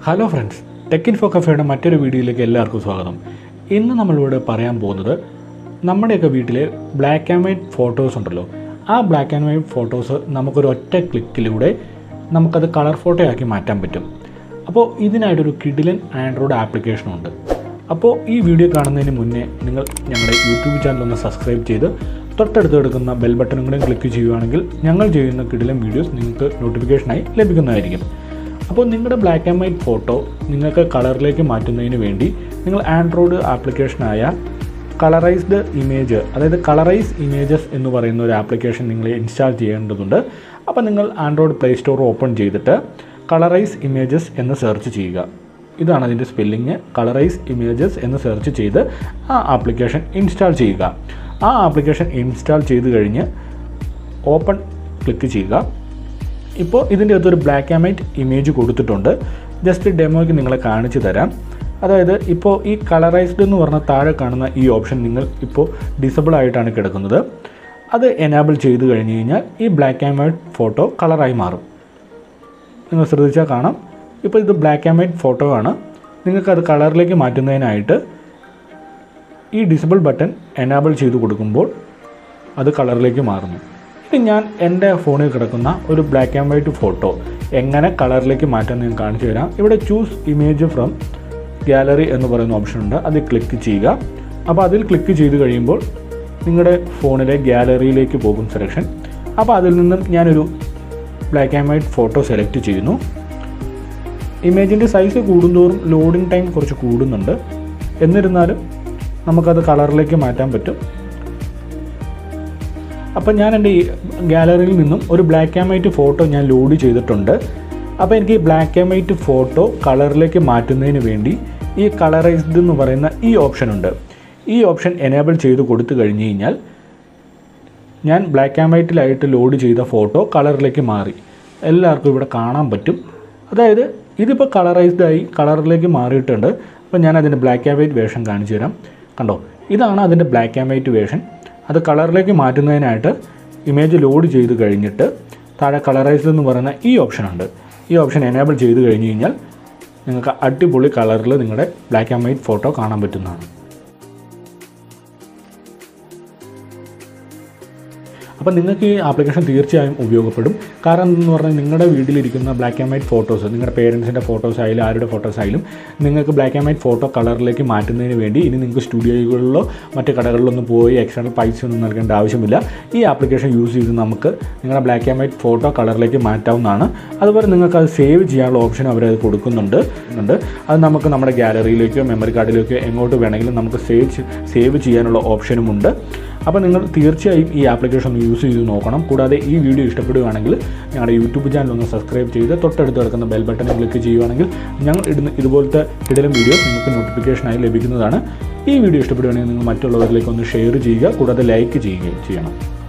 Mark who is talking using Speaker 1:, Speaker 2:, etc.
Speaker 1: hello friends tech info കഫേയുടെ മറ്റൊരു വീഡിയോയിലേക്ക് എല്ലാവർക്കും സ്വാഗതം ഇന്ന് നമ്മളിവിടെ പറയാൻ പോകുന്നത് നമ്മുടെയൊക്കെ വീട്ടിലെ ബ്ലാക്ക് ആൻഡ് വൈറ്റ് ഫോട്ടോസ് ഉണ്ടല്ലോ ആ ബ്ലാക്ക് ആൻഡ് വൈറ്റ് ഫോട്ടോസ് നമുക്കൊരു ഒറ്റ ക്ലിക്കിലൂടെ നമുക്കത് കളർ ഫോട്ടോ ആക്കി മാറ്റാൻ പറ്റും അപ്പോൾ ഇതിനായിട്ടൊരു കിഡിലൻ ആൻഡ്രോയിഡ് ആപ്ലിക്കേഷനുണ്ട് അപ്പോൾ ഈ വീഡിയോ കാണുന്നതിന് മുന്നേ നിങ്ങൾ ഞങ്ങളുടെ യൂട്യൂബ് ചാനൽ ഒന്ന് സബ്സ്ക്രൈബ് ചെയ്ത് തൊട്ടടുത്ത് കിടക്കുന്ന ബെൽ ബട്ടണും കൂടെ ക്ലിക്ക് ചെയ്യുകയാണെങ്കിൽ ഞങ്ങൾ ചെയ്യുന്ന കിടിലൻ വീഡിയോസ് നിങ്ങൾക്ക് നോട്ടിഫിക്കേഷനായി ലഭിക്കുന്നതായിരിക്കും അപ്പോൾ നിങ്ങളുടെ ബ്ലാക്ക് ആൻഡ് വൈറ്റ് ഫോട്ടോ നിങ്ങൾക്ക് കളറിലേക്ക് മാറ്റുന്നതിന് വേണ്ടി നിങ്ങൾ ആൻഡ്രോയിഡ് ആപ്ലിക്കേഷനായ കളറൈസ്ഡ് ഇമേജ് അതായത് കളറൈസ് ഇമേജസ് എന്ന് പറയുന്ന ഒരു ആപ്ലിക്കേഷൻ നിങ്ങൾ ഇൻസ്റ്റാൾ ചെയ്യേണ്ടതുണ്ട് അപ്പോൾ നിങ്ങൾ ആൻഡ്രോയിഡ് പ്ലേ സ്റ്റോർ ഓപ്പൺ ചെയ്തിട്ട് കളറൈസ് ഇമേജസ് എന്ന് സെർച്ച് ചെയ്യുക ഇതാണ് അതിൻ്റെ സ്പെല്ലിങ് കളറൈസ് ഇമേജസ് എന്ന് സെർച്ച് ചെയ്ത് ആ ആപ്ലിക്കേഷൻ ഇൻസ്റ്റാൾ ചെയ്യുക ആ ആപ്ലിക്കേഷൻ ഇൻസ്റ്റാൾ ചെയ്ത് കഴിഞ്ഞ് ഓപ്പൺ ക്ലിക്ക് ചെയ്യുക ഇപ്പോൾ ഇതിൻ്റെ അകത്തൊരു ബ്ലാക്ക് ആൻഡ് വൈറ്റ് ഇമേജ് കൊടുത്തിട്ടുണ്ട് ജസ്റ്റ് ഡെമോയ്ക്ക് നിങ്ങളെ കാണിച്ചു തരാം അതായത് ഇപ്പോൾ ഈ കളറൈസ്ഡ് എന്ന് പറഞ്ഞ താഴെ കാണുന്ന ഈ ഓപ്ഷൻ നിങ്ങൾ ഇപ്പോൾ ഡിസബിൾ ആയിട്ടാണ് കിടക്കുന്നത് അത് എനാബിൾ ചെയ്ത് കഴിഞ്ഞ് കഴിഞ്ഞാൽ ഈ ബ്ലാക്ക് ആൻഡ് വൈറ്റ് ഫോട്ടോ കളറായി മാറും നിങ്ങൾ ശ്രദ്ധിച്ചാൽ കാണാം ഇപ്പോൾ ഇത് ബ്ലാക്ക് ആൻഡ് വൈറ്റ് ഫോട്ടോ ആണ് നിങ്ങൾക്കത് കളറിലേക്ക് മാറ്റുന്നതിനായിട്ട് ഈ ഡിസബിൾ ബട്ടൺ എനാബിൾ ചെയ്ത് കൊടുക്കുമ്പോൾ അത് കളറിലേക്ക് മാറുന്നു ഇനി ഞാൻ എൻ്റെ ഫോണിൽ കിടക്കുന്ന ഒരു ബ്ലാക്ക് ആൻഡ് വൈറ്റ് ഫോട്ടോ എങ്ങനെ കളറിലേക്ക് മാറ്റാൻ ഞാൻ കാണിച്ചു തരാം ഇവിടെ ചൂസ് ഇമേജ് ഫ്രം ഗാലറി എന്ന് പറയുന്ന ഓപ്ഷൻ ഉണ്ട് അത് ക്ലിക്ക് ചെയ്യുക അപ്പോൾ അതിൽ ക്ലിക്ക് ചെയ്ത് കഴിയുമ്പോൾ നിങ്ങളുടെ ഫോണിലെ ഗാലറിയിലേക്ക് പോകും സെലക്ഷൻ അപ്പോൾ അതിൽ നിന്നും ഞാനൊരു black and white photo select ചെയ്യുന്നു ഇമേജിൻ്റെ സൈസ് കൂടുന്തോറും ലോഡിംഗ് ടൈം കുറച്ച് കൂടുന്നുണ്ട് എന്നിരുന്നാലും നമുക്കത് കളറിലേക്ക് മാറ്റാൻ പറ്റും അപ്പം ഞാൻ എൻ്റെ ഈ ഗാലറിയിൽ നിന്നും ഒരു ബ്ലാക്ക് ആൻഡ് വൈറ്റ് ഫോട്ടോ ഞാൻ ലോഡ് ചെയ്തിട്ടുണ്ട് അപ്പോൾ എനിക്ക് ഈ ബ്ലാക്ക് ആൻഡ് വൈറ്റ് ഫോട്ടോ കളറിലേക്ക് മാറ്റുന്നതിന് വേണ്ടി ഈ കളറൈസ്ഡ് എന്ന് പറയുന്ന ഈ ഓപ്ഷൻ ഉണ്ട് ഈ ഓപ്ഷൻ എനേബിൾ ചെയ്ത് കൊടുത്തു കഴിഞ്ഞ് കഴിഞ്ഞാൽ ഞാൻ ബ്ലാക്ക് ആൻഡ് വൈറ്റിലായിട്ട് ലോഡ് ചെയ്ത ഫോട്ടോ കളറിലേക്ക് മാറി എല്ലാവർക്കും ഇവിടെ കാണാൻ പറ്റും അതായത് ഇതിപ്പോൾ കളറൈസ്ഡ് ആയി കളറിലേക്ക് മാറിയിട്ടുണ്ട് അപ്പോൾ ഞാൻ അതിൻ്റെ ബ്ലാക്ക് ആൻഡ് വൈറ്റ് വേഷൻ കാണിച്ചു തരാം കണ്ടോ ഇതാണ് അതിൻ്റെ ബ്ലാക്ക് ആൻഡ് വൈറ്റ് വേഷൻ അത് കളറിലേക്ക് മാറ്റുന്നതിനായിട്ട് ഇമേജ് ലോഡ് ചെയ്ത് കഴിഞ്ഞിട്ട് താഴെ കളറൈസ്ഡ് എന്ന് പറയുന്ന ഈ ഓപ്ഷൻ ഉണ്ട് ഈ ഓപ്ഷൻ എനേബിൾ ചെയ്ത് കഴിഞ്ഞ് കഴിഞ്ഞാൽ നിങ്ങൾക്ക് അടിപൊളി കളറിൽ നിങ്ങളുടെ ബ്ലാക്ക് ആൻഡ് വൈറ്റ് ഫോട്ടോ കാണാൻ പറ്റുന്നതാണ് അപ്പോൾ നിങ്ങൾക്ക് ഈ ആപ്ലിക്കേഷൻ തീർച്ചയായും ഉപയോഗപ്പെടും കാരണം എന്ന് പറഞ്ഞാൽ നിങ്ങളുടെ വീട്ടിലിരിക്കുന്ന ബ്ലാക്ക് ആൻഡ് വൈറ്റ് ഫോട്ടോസ് നിങ്ങളുടെ പേരൻസിൻ്റെ ഫോട്ടോസ് ആയാലും ആരുടെ ഫോട്ടോസ് ആയാലും നിങ്ങൾക്ക് ബ്ലാക്ക് ആൻഡ് വൈറ്റ് ഫോട്ടോ കളറിലേക്ക് മാറ്റുന്നതിന് വേണ്ടി ഇനി നിങ്ങൾക്ക് സ്റ്റുഡിയോകളിലോ മറ്റ് കടകളിലൊന്നും പോയി എക്സ്റ്റേണൽ പൈസ ഒന്നും നൽകേണ്ട ആവശ്യമില്ല ഈ ആപ്ലിക്കേഷൻ യൂസ് ചെയ്ത് നമുക്ക് നിങ്ങളുടെ ബ്ലാക്ക് ആൻഡ് വൈറ്റ് ഫോട്ടോ കളറിലേക്ക് മാറ്റാവുന്നതാണ് അതുപോലെ നിങ്ങൾക്ക് അത് സേവ് ചെയ്യാനുള്ള ഓപ്ഷൻ അവരത് കൊടുക്കുന്നുണ്ട് ഉണ്ട് അത് നമുക്ക് നമ്മുടെ ഗാലറിയിലേക്കോ മെമ്മറി കാർഡിലേക്കോ എങ്ങോട്ട് വേണമെങ്കിലും നമുക്ക് സേവ് സേവ് ചെയ്യാനുള്ള ഓപ്ഷനുമുണ്ട് അപ്പോൾ നിങ്ങൾ തീർച്ചയായും ഈ ആപ്ലിക്കേഷൻ ഒന്ന് യൂസ് ചെയ്ത് നോക്കണം കൂടാതെ ഈ വീഡിയോ ഇഷ്ടപ്പെടുകയാണെങ്കിൽ ഞങ്ങളുടെ യൂട്യൂബ് ചാനൽ ഒന്ന് സബ്സ്ക്രൈബ് ചെയ്ത് തൊട്ടടുത്ത് കിടക്കുന്ന ബെൽ ബട്ടണിൽ ക്ലിക്ക് ചെയ്യുകയാണെങ്കിൽ ഞങ്ങൾ ഇടുന്ന ഇതുപോലത്തെ കിടലം വീഡിയോസ് നിങ്ങൾക്ക് നോട്ടിഫിക്കേഷനായി ലഭിക്കുന്നതാണ് ഈ വീഡിയോ ഇഷ്ടപ്പെടുകയാണെങ്കിൽ നിങ്ങൾ മറ്റുള്ളവരിലേക്ക് ഒന്ന് ഷെയർ ചെയ്യുക കൂടാതെ ലൈക്ക് ചെയ്യുകയും ചെയ്യണം